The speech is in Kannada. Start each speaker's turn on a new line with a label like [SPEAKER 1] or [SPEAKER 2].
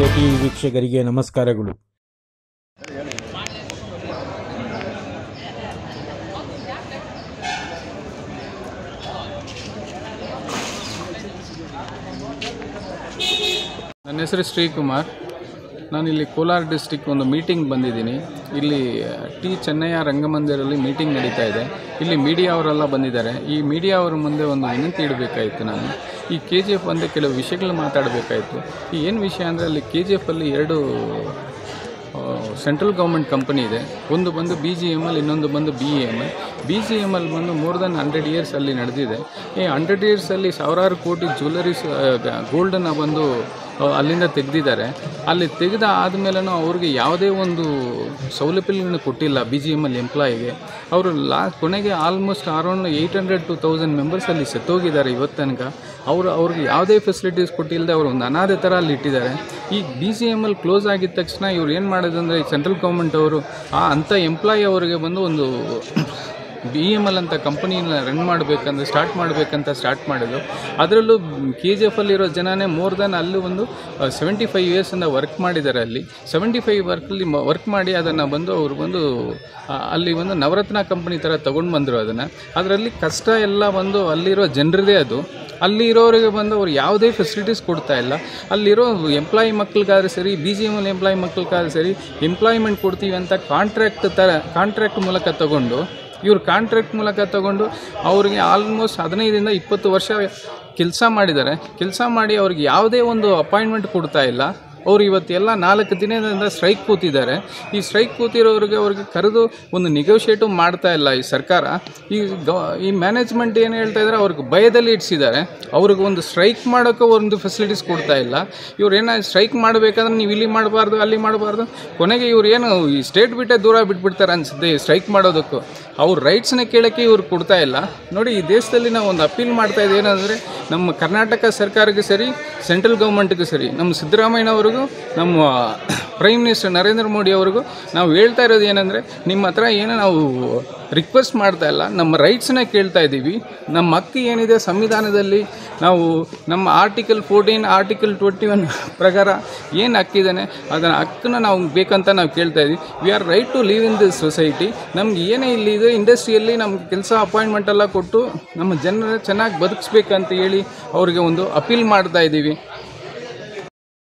[SPEAKER 1] ಟಿ ವೀಕ್ಷಕರಿಗೆ ನಮಸ್ಕಾರಗಳು
[SPEAKER 2] ನನ್ನ ಹೆಸರು ಶ್ರೀಕುಮಾರ್ ನಾನಿಲ್ಲಿ ಕೋಲಾರ ಡಿಸ್ಟಿಕ್ ಒಂದು ಮೀಟಿಂಗ್ ಬಂದಿದ್ದೀನಿ ಇಲ್ಲಿ ಟಿ ಚೆನ್ನಯ್ಯ ರಂಗಮಂದಿರಲ್ಲಿ ಮೀಟಿಂಗ್ ನಡೀತಾ ಇದೆ ಇಲ್ಲಿ ಮೀಡಿಯಾ ಅವರೆಲ್ಲ ಬಂದಿದ್ದಾರೆ ಈ ಮೀಡಿಯಾ ಅವರ ಮುಂದೆ ಒಂದು ವಿನಂತಿ ಇಡಬೇಕಾಯಿತು ನಾನು ಈ ಕೆ ಜಿ ಎಫ್ ಬಂದು ಕೆಲವು ವಿಷಯಗಳು ಮಾತಾಡಬೇಕಾಯಿತು ಈ ಏನು ವಿಷಯ ಅಂದರೆ ಅಲ್ಲಿ ಕೆ ಜಿ ಎಫಲ್ಲಿ ಎರಡು ಸೆಂಟ್ರಲ್ ಗೌರ್ಮೆಂಟ್ ಕಂಪನಿ ಇದೆ ಒಂದು ಬಂದು ಬಿ ಜಿ ಎಮ್ ಎಲ್ ಇನ್ನೊಂದು ಬಂದು B E M L B G M L ಬಂದು ಮೋರ್ ದೆನ್ ಹಂಡ್ರೆಡ್ ಇಯರ್ಸ್ ಅಲ್ಲಿ ನಡೆದಿದೆ ಈ ಹಂಡ್ರೆಡ್ ಇಯರ್ಸಲ್ಲಿ ಸಾವಿರಾರು ಕೋಟಿ ಜ್ಯುವೆಲರೀಸ್ ಗೋಲ್ಡನ್ನು ಬಂದು ಆ, ಅಲ್ಲಿಂದ ತೆಗೆದಿದ್ದಾರೆ ಅಲ್ಲಿ ತೆಗೆದ ಆದಮೇಲೂ ಅವ್ರಿಗೆ ಯಾವುದೇ ಒಂದು ಸೌಲಭ್ಯಗಳನ್ನು ಕೊಟ್ಟಿಲ್ಲ ಬಿ ಜಿ ಎಮ್ ಎಲ್ ಎಂಪ್ಲಾಯಿಗೆ ಅವರು ಲಾ ಕೊನೆಗೆ almost around eight hundred to thousand members ಅಲ್ಲಿ ಸತ್ತೋಗಿದ್ದಾರೆ ಇವತ್ತು ತನಕ ಅವರು ಅವ್ರಿಗೆ ಯಾವುದೇ ಫೆಸಿಲಿಟೀಸ್ ಕೊಟ್ಟಿಲ್ಲದೆ ಅವರು ಒಂದು ಅನಾಥೆ ಥರ ಅಲ್ಲಿ ಇಟ್ಟಿದ್ದಾರೆ ಈ B C M L close ಆಗಿದ ತಕ್ಷಣ ಇವ್ರು ಏನು ಮಾಡೋದಂದರೆ ಈ ಸೆಂಟ್ರಲ್ ಗೌರ್ಮೆಂಟ್ ಅವರು ಆ ಅಂಥ ಎಂಪ್ಲಾಯಿ ಅವರಿಗೆ ಬಂದು ಒಂದು ಬಿ ಎಮ್ ಎಲ್ ಅಂತ ಕಂಪನಿನ ರನ್ ಮಾಡಬೇಕಂದ್ರೆ ಸ್ಟಾರ್ಟ್ ಮಾಡಬೇಕಂತ ಸ್ಟಾರ್ಟ್ ಮಾಡಿದ್ರು ಅದರಲ್ಲೂ ಕೆ ಜಿ ಎಫಲ್ಲಿರೋ ಜನನೇ ಮೋರ್ ದೆನ್ ಅಲ್ಲಿ ಒಂದು ಸೆವೆಂಟಿ ಫೈವ್ ಇಯರ್ಸಿಂದ ವರ್ಕ್ ಮಾಡಿದ್ದಾರೆ ಅಲ್ಲಿ ಸೆವೆಂಟಿ ಫೈವ್ ವರ್ಕಲ್ಲಿ ವರ್ಕ್ ಮಾಡಿ ಅದನ್ನು ಬಂದು ಅವರು ಬಂದು ಆ, ಅಲ್ಲಿ ಒಂದು ನವರತ್ನ ಕಂಪನಿ ಥರ ತೊಗೊಂಡು ಬಂದರು ಅದನ್ನು ಅದರಲ್ಲಿ ಕಷ್ಟ ಎಲ್ಲ ಬಂದು ಅಲ್ಲಿರೋ ಜನರದೇ ಅದು ಅಲ್ಲಿ ಇರೋರಿಗೆ ಬಂದು ಅವ್ರು ಯಾವುದೇ ಫೆಸಿಲಿಟೀಸ್ ಕೊಡ್ತಾ ಇಲ್ಲ ಅಲ್ಲಿರೋ ಎಂಪ್ಲಾಯಿ ಮಕ್ಳಿಗಾದ್ರೆ ಸರಿ B G M L employee ಮಕ್ಳಿಗಾದ್ರೆ ಸರಿ ಎಂಪ್ಲಾಯ್ಮೆಂಟ್ ಕೊಡ್ತೀವಿ ಅಂತ ಕಾಂಟ್ರಾಕ್ಟ್ ಥರ ಕಾಂಟ್ರಾಕ್ಟ್ ಮೂಲಕ ತಗೊಂಡು ಇವ್ರು ಕಾಂಟ್ರಾಕ್ಟ್ ಮೂಲಕ ತಗೊಂಡು ಅವ್ರಿಗೆ ಆಲ್ಮೋಸ್ಟ್ ಹದಿನೈದರಿಂದ ಇಪ್ಪತ್ತು ವರ್ಷ ಕೆಲಸ ಮಾಡಿದ್ದಾರೆ ಕೆಲಸ ಮಾಡಿ ಅವ್ರಿಗೆ ಯಾವುದೇ ಒಂದು ಅಪಾಯಿಂಟ್ಮೆಂಟ್ ಕೊಡ್ತಾ ಇಲ್ಲ ಅವರು ಇವತ್ತೆಲ್ಲ ನಾಲ್ಕು ದಿನದಿಂದ ಸ್ಟ್ರೈಕ್ ಕೂತಿದ್ದಾರೆ ಈ ಸ್ಟ್ರೈಕ್ ಕೂತಿರೋರಿಗೆ ಅವ್ರಿಗೆ ಕರೆದು ಒಂದು ನೆಗೋಷಿಯೇಟು ಮಾಡ್ತಾ ಇಲ್ಲ ಈ ಸರ್ಕಾರ ಈ ಗವ ಈ ಮ್ಯಾನೇಜ್ಮೆಂಟ್ ಏನು ಹೇಳ್ತಾ ಇದ್ದಾರೆ ಅವ್ರಿಗೆ ಭಯದಲ್ಲಿ ಇಡಿಸಿದ್ದಾರೆ ಅವ್ರಿಗೆ ಒಂದು ಸ್ಟ್ರೈಕ್ ಮಾಡೋಕ್ಕೆ ಒಂದು ಫೆಸಿಲಿಟೀಸ್ ಕೊಡ್ತಾ ಇಲ್ಲ ಇವ್ರು ಏನೋ ಸ್ಟ್ರೈಕ್ ಮಾಡಬೇಕಾದ್ರೆ ನೀವು ಇಲ್ಲಿ ಮಾಡಬಾರ್ದು ಅಲ್ಲಿ ಮಾಡಬಾರ್ದು ಕೊನೆಗೆ ಇವ್ರು ಏನು ಈ ಸ್ಟೇಟ್ ಬಿಟ್ಟೇ ದೂರ ಬಿಟ್ಬಿಡ್ತಾರೆ ಅನ್ಸುತ್ತೆ ಈ ಸ್ಟ್ರೈಕ್ ಮಾಡೋದಕ್ಕೂ ಅವ್ರ ರೈಟ್ಸ್ನ ಕೇಳೋಕ್ಕೆ ಇವ್ರು ಕೊಡ್ತಾ ಇಲ್ಲ ನೋಡಿ ಈ ದೇಶದಲ್ಲಿ ನಾವು ಒಂದು ಅಪೀಲ್ ಮಾಡ್ತಾ ಇದ್ದೀವಿ ಏನಂದರೆ ನಮ್ಮ ಕರ್ನಾಟಕ ಸರ್ಕಾರಕ್ಕೆ ಸರಿ ಸೆಂಟ್ರಲ್ ಗೌರ್ಮೆಂಟ್ಗೂ ಸರಿ ನಮ್ಮ ಸಿದ್ದರಾಮಯ್ಯನವ್ರಿಗೂ ನಮ್ಮ ಪ್ರೈಮ್ ಮಿನಿಸ್ಟರ್ ನರೇಂದ್ರ ಮೋದಿ ಅವ್ರಿಗೂ ನಾವು ಹೇಳ್ತಾ ಇರೋದು ಏನಂದರೆ ನಿಮ್ಮ ಹತ್ರ ಏನೋ ನಾವು ರಿಕ್ವೆಸ್ಟ್ ಮಾಡ್ತಾ ಇಲ್ಲ ನಮ್ಮ ರೈಟ್ಸನ್ನ ಕೇಳ್ತಾ ಇದ್ದೀವಿ ನಮ್ಮ ಹಕ್ಕು ಏನಿದೆ ಸಂವಿಧಾನದಲ್ಲಿ ನಾವು ನಮ್ಮ article fourteen article twenty one ಪ್ರಕಾರ ಏನು ಹಕ್ಕಿದ್ದಾನೆ ಅದನ್ನು ಹಕ್ಕನ್ನು ನಾವು ಬೇಕಂತ ನಾವು ಕೇಳ್ತಾ ಇದ್ದೀವಿ we are right to live in this society ನಮ್ಗೆ ಏನೇ ಇಲ್ಲಿ ಇದೆ ಇಂಡಸ್ಟ್ರಿಯಲ್ಲಿ ನಮ್ಗೆ ಕೆಲಸ ಅಪಾಯಿಂಟ್ಮೆಂಟ್ ಎಲ್ಲ ಕೊಟ್ಟು ನಮ್ಮ ಜನರ ಚೆನ್ನಾಗಿ ಬದುಕಿಸ್ಬೇಕಂತ ಹೇಳಿ ಅವರಿಗೆ ಒಂದು ಅಪೀಲ್ ಮಾಡ್ತಾ ಇದ್ದೀವಿ